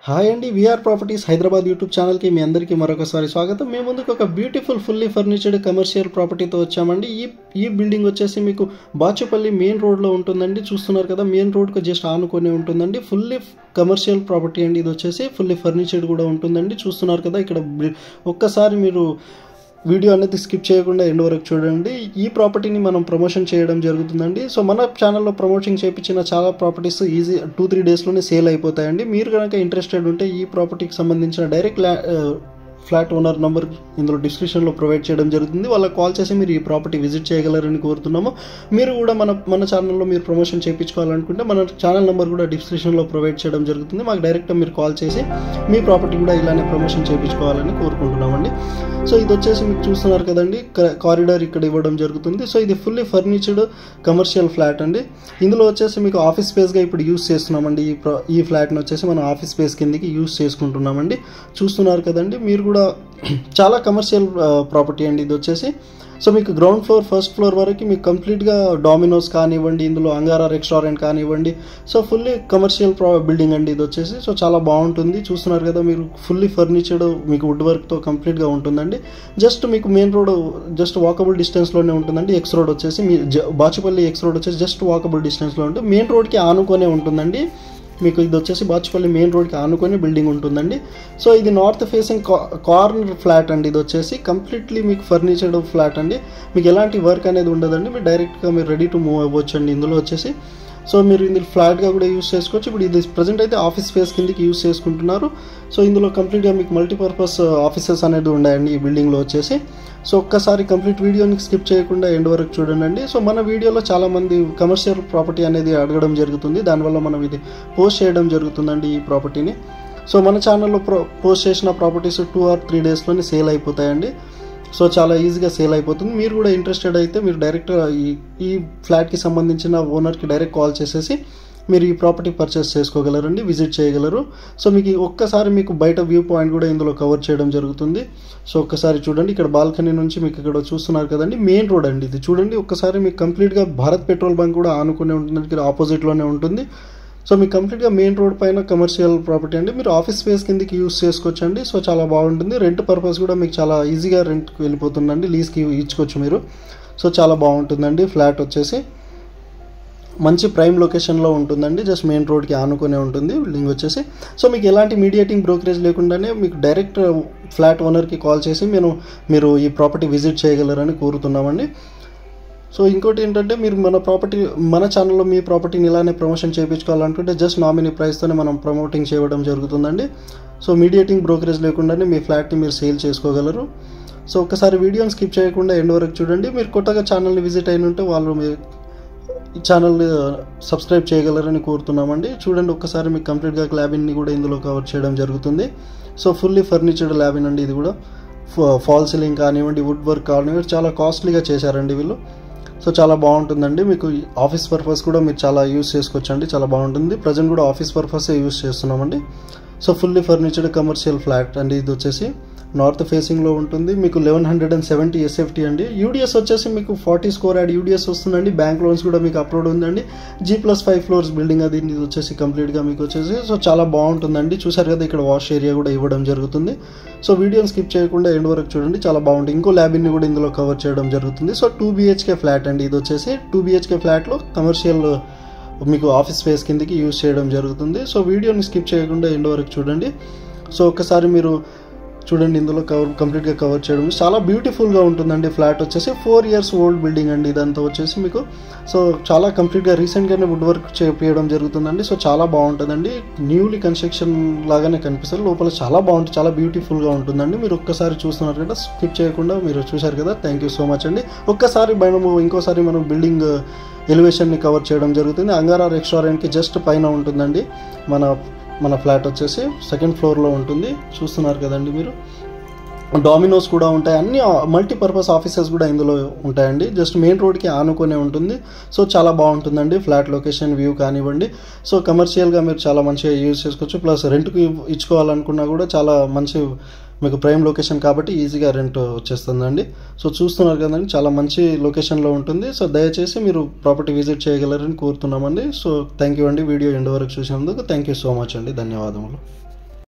hi అండి VR properties Hyderabad YouTube ఛానల్కి మీ అందరికీ మరొకసారి స్వాగతం మేము ముందుకు ఒక బ్యూటిఫుల్ ఫుల్లీ ఫర్నిచర్డ్ కమర్షియల్ ప్రాపర్టీతో వచ్చామండి ఈ ఈ బిల్డింగ్ వచ్చేసి మీకు బాచుపల్లి మెయిన్ రోడ్లో ఉంటుందండి చూస్తున్నారు కదా మెయిన్ రోడ్కి జస్ట్ ఆనుకొని ఉంటుందండి ఫుల్లీ కమర్షియల్ ప్రాపర్టీ అండి ఇది వచ్చేసి ఫుల్లీ ఫర్నిచర్డ్ కూడా ఉంటుందండి చూస్తున్నారు కదా ఇక్కడ బి- ఒక్కసారి మీరు వీడియో అనేది స్కిప్ చేయకుండా ఎండ్ వరకు చూడండి ఈ ప్రాపర్టీని మనం ప్రమోషన్ చేయడం జరుగుతుందండి సో మన ఛానల్లో ప్రమోషన్ చేయించిన చాలా ప్రాపర్టీస్ ఈజీ టూ త్రీ డేస్లోనే సేల్ అయిపోతాయండి మీరు కనుక ఇంట్రెస్టెడ్ ఉంటే ఈ ప్రాపర్టీకి సంబంధించిన డైరెక్ట్ ల్యా ఫ్లాట్ ఓనర్ నంబర్ ఇందులో డిస్క్రిప్షన్లో ప్రొవైడ్ చేయడం జరుగుతుంది వాళ్ళకి కాల్ చేసి మీరు ఈ ప్రాపర్టీ విజిట్ చేయగలరని కోరుతున్నాము మీరు కూడా మన మన ఛానల్లో మీరు ప్రమోషన్ చేయించుకోవాలనుకుంటే మన ఛానల్ నెంబర్ కూడా డిస్క్రిప్షన్లో ప్రొవైడ్ చేయడం జరుగుతుంది మాకు డైరెక్ట్గా మీరు కాల్ చేసి మీ ప్రాపర్టీ కూడా ఇలానే ప్రమోషన్ చేయించుకోవాలని కోరుకుంటున్నామండి సో ఇది వచ్చేసి మీకు చూస్తున్నారు కదండి కారిడార్ ఇక్కడ ఇవ్వడం జరుగుతుంది సో ఇది ఫుల్లీ ఫర్నిచర్డ్ కమర్షియల్ ఫ్లాట్ అండి ఇందులో వచ్చేసి మీకు ఆఫీస్ స్పేస్గా ఇప్పుడు యూస్ చేస్తున్నామండి ఈ ప్ర ఈ ఫ్లాట్ని వచ్చేసి మనం ఆఫీస్ స్పేస్ కిందకి యూస్ చేసుకుంటున్నామండి చూస్తున్నారు కదండి మీరు కూడా చాలా కమర్షియల్ ప్రాపర్టీ అండి ఇది వచ్చేసి సో మీకు గ్రౌండ్ ఫ్లోర్ ఫస్ట్ ఫ్లోర్ వరకు మీకు కంప్లీట్గా డామినోస్ కానివ్వండి ఇందులో అంగారా రెస్టారెంట్ కానివ్వండి సో ఫుల్లీ కమర్షియల్ ప్రా బిల్డింగ్ అండి ఇది వచ్చేసి సో చాలా బాగుంటుంది చూస్తున్నారు కదా మీరు ఫుల్లీ ఫర్నిచర్డ్ మీకు వుడ్ వర్క్తో కంప్లీట్గా ఉంటుందండి జస్ట్ మీకు మెయిన్ రోడ్ జస్ట్ వాకబుల్ డిస్టెన్స్లోనే ఉంటుందండి ఎక్స్ రోడ్ వచ్చేసి మీ జ- బాచుపల్లి ఎక్స్ రోడ్ వచ్చేసి జస్ట్ వాకబుల్ డిస్టెన్స్లో ఉంటుంది మెయిన్ రోడ్కి ఆనుకొనే ఉంటుందండి మీకు ఇది వచ్చేసి బాచుపల్లి మెయిన్ రోడ్కి ఆనుకొని బిల్డింగ్ ఉంటుందండి సో ఇది నార్త్ ఫేసింగ్ కార్నర్ ఫ్లాట్ అండి ఇది వచ్చేసి కంప్లీట్లీ మీకు ఫర్నిచర్డ్ ఫ్లాట్ అండి మీకు ఎలాంటి వర్క్ అనేది ఉండదండి మీరు డైరెక్ట్గా మీరు రెడీ టు మూవ్ అవ్వచ్చు అండి ఇందులో వచ్చేసి సో మీరు ఇందులో ఫ్లాట్గా కూడా యూస్ చేసుకోవచ్చు ఇప్పుడు ఇది ప్రజెంట్ అయితే ఆఫీస్ స్పేస్ కిందకి యూస్ చేసుకుంటున్నారు సో ఇందులో కంప్లీట్గా మీకు మల్టీపర్పస్ ఆఫీసెస్ అనేది ఉన్నాయండి ఈ బిల్డింగ్లో వచ్చేసి సో ఒక్కసారి కంప్లీట్ వీడియోని స్కిప్ చేయకుండా ఎండ్ వరకు చూడండి సో మన వీడియోలో చాలామంది కమర్షియల్ ప్రాపర్టీ అనేది అడగడం జరుగుతుంది దానివల్ల మనం ఇది పోస్ట్ చేయడం జరుగుతుందండి ఈ ప్రాపర్టీని సో మన ఛానల్లో ప్రో పోస్ట్ చేసిన ప్రాపర్టీస్ టూ ఆర్ త్రీ డేస్లోనే సేల్ అయిపోతాయండి సో చాలా ఈజీగా సేల్ అయిపోతుంది మీరు కూడా ఇంట్రెస్టెడ్ అయితే మీరు డైరెక్ట్ ఈ ఈ ఫ్లాట్కి సంబంధించిన ఓనర్కి డైరెక్ట్ కాల్ చేసేసి మీరు ఈ ప్రాపర్టీ పర్చేస్ చేసుకోగలరండి విజిట్ చేయగలరు సో మీకు ఈ ఒక్కసారి మీకు బయట వ్యూ పాయింట్ కూడా ఇందులో కవర్ చేయడం జరుగుతుంది సో ఒక్కసారి చూడండి ఇక్కడ బాల్కనీ నుంచి మీకు ఇక్కడ చూస్తున్నారు కదండి మెయిన్ రోడ్ అండి ఇది చూడండి ఒక్కసారి మీకు కంప్లీట్గా భారత్ పెట్రోల్ బంక్ కూడా ఆనుకునే ఉంటుంది ఇక్కడ ఆపోజిట్లోనే ఉంటుంది సో మీకు కంప్లీట్గా మెయిన్ రోడ్ పైన కమర్షియల్ ప్రాపర్టీ అండి మీరు ఆఫీస్ స్పేస్ కిందకి యూస్ చేసుకోవచ్చండి సో చాలా బాగుంటుంది రెంట్ పర్పస్ కూడా మీకు చాలా ఈజీగా రెంట్కి వెళ్ళిపోతుందండి లీజ్కి ఇచ్చుకోవచ్చు మీరు సో చాలా బాగుంటుందండి ఫ్లాట్ వచ్చేసి మంచి ప్రైమ్ లొకేషన్లో ఉంటుందండి జస్ట్ మెయిన్ రోడ్కి ఆనుకునే ఉంటుంది బిల్డింగ్ వచ్చేసి సో మీకు ఎలాంటి మీడియేటింగ్ బ్రోకరేజ్ లేకుండానే మీకు డైరెక్ట్ ఫ్లాట్ ఓనర్కి కాల్ చేసి మేము మీరు ఈ ప్రాపర్టీ విజిట్ చేయగలరని కోరుతున్నామండి సో ఇంకోటి ఏంటంటే మీరు మన ప్రాపర్టీ మన ఛానల్లో మీ ప్రాపర్టీని ఇలానే ప్రమోషన్ చేయించుకోవాలనుకుంటే జస్ట్ నామినీ ప్రైస్తోనే మనం ప్రమోటింగ్ చేయడం జరుగుతుందండి సో మీడియేటింగ్ బ్రోకరేజ్ లేకుండానే మీ ఫ్లాట్ని మీరు సేల్ చేసుకోగలరు సో ఒకసారి వీడియోని స్కిప్ చేయకుండా ఎండ్ వరకు చూడండి మీరు కొత్తగా ఛానల్ని విజిట్ అయిన ఉంటే వాళ్ళు మీ ఈ ఛానల్ సబ్స్క్రైబ్ చేయగలరని కోరుతున్నామండి చూడండి ఒక్కసారి మీకు కంప్లీట్గా ల్యాబిన్ని కూడా ఇందులో కవర్ చేయడం జరుగుతుంది సో ఫుల్లీ ఫర్నిచర్డ్ ల్యాబిన్ అండి ఇది కూడా ఫాల్ సీలింగ్ కానివ్వండి వుడ్ వర్క్ కానివ్వండి చాలా కాస్ట్లీగా చేశారండి వీళ్ళు సో చాలా బాగుంటుందండి మీకు ఆఫీస్ పర్పస్ కూడా మీరు చాలా యూస్ చేసుకోవచ్చు అండి చాలా బాగుంటుంది ప్రజెంట్ కూడా ఆఫీస్ పర్పస్ యూస్ చేస్తున్నామండి so fully furnished commercial flat అండి ఇది వచ్చేసి నార్త్ ఫేసింగ్లో ఉంటుంది మీకు eleven hundred and seventy SFT అండి యూడిఎస్ వచ్చేసి మీకు ఫార్టీ స్కోర్ యాడ్ యూడిఎస్ వస్తుందండి బ్యాంక్ లోన్స్ కూడా మీకు అప్లోడ్ ఉందండి G plus five floors building అది ఇది వచ్చేసి కంప్లీట్గా మీకు వచ్చేసి సో చాలా బాగుంటుందండి చూసారు కదా ఇక్కడ వాష్ ఏరియా కూడా ఇవ్వడం జరుగుతుంది సో వీడియోని స్కిప్ చేయకుండా ఎండ్ వరకు చూడండి చాలా బాగుంటుంది ఇంకో ల్యాబిన్ని కూడా ఇందులో కవర్ చేయడం జరుగుతుంది సో టూ బీహెచ్కే ఫ్లాట్ అండి ఇది వచ్చేసి టూ బీహెచ్కే ఫ్లాట్లో కమర్షియల్ మీకు ఆఫీస్ స్పేస్ కిందకి యూజ్ చేయడం జరుగుతుంది సో వీడియోని స్కిప్ చేయకుండా ఎండ్ వరకు చూడండి సో ఒకసారి మీరు చూడండి ఇందులో కవర్ కంప్లీట్గా కవర్ చేయడం చాలా బ్యూటిఫుల్గా ఉంటుందండి ఫ్లాట్ వచ్చేసి ఫోర్ ఇయర్స్ ఓల్డ్ బిల్డింగ్ అండి ఇదంతా వచ్చేసి మీకు సో చాలా కంప్లీట్గా రీసెంట్గానే వుడ్ వర్క్ చేపించడం జరుగుతుందండి సో చాలా బాగుంటుందండి న్యూలీ కన్స్ట్రక్షన్ లాగానే కనిపిస్తుంది లోపల చాలా బాగుంటుంది చాలా బ్యూటిఫుల్గా ఉంటుందండి మీరు ఒక్కసారి చూస్తున్నారు కదా స్కిప్ చేయకుండా మీరు చూశారు కదా థ్యాంక్ యూ సో మచ్ అండి ఒక్కసారి మనము ఇంకోసారి మనం బిల్డింగ్ ఎలివేషన్ని కవర్ చేయడం జరుగుతుంది అంగారా రెస్టారెంట్కి జస్ట్ పైన ఉంటుందండి మన మన ఫ్లాట్ వచ్చేసి సెకండ్ ఫ్లోర్లో ఉంటుంది చూస్తున్నారు కదండి మీరు డామినోస్ కూడా ఉంటాయి అన్ని మల్టీపర్పస్ ఆఫీసెస్ కూడా ఇందులో ఉంటాయండి జస్ట్ మెయిన్ రోడ్కి ఆనుకొనే ఉంటుంది సో చాలా బాగుంటుందండి ఫ్లాట్ లొకేషన్ వ్యూ కానివ్వండి సో కమర్షియల్గా మీరు చాలా మంచిగా యూజ్ చేసుకోవచ్చు ప్లస్ రెంట్కి ఇచ్చుకోవాలనుకున్నా కూడా చాలా మంచి మీకు ప్రైమ్ లొకేషన్ కాబట్టి ఈజీగా రెంట్ వచ్చేస్తుందండి సో చూస్తున్నారు కదండి చాలా మంచి లొకేషన్లో ఉంటుంది సో దయచేసి మీరు ప్రాపర్టీ విజిట్ చేయగలరని కోరుతున్నామండి సో థ్యాంక్ యూ అండి వీడియో ఎండ్ వరకు చూసినందుకు థ్యాంక్ యూ సో మచ్ అండి ధన్యవాదములు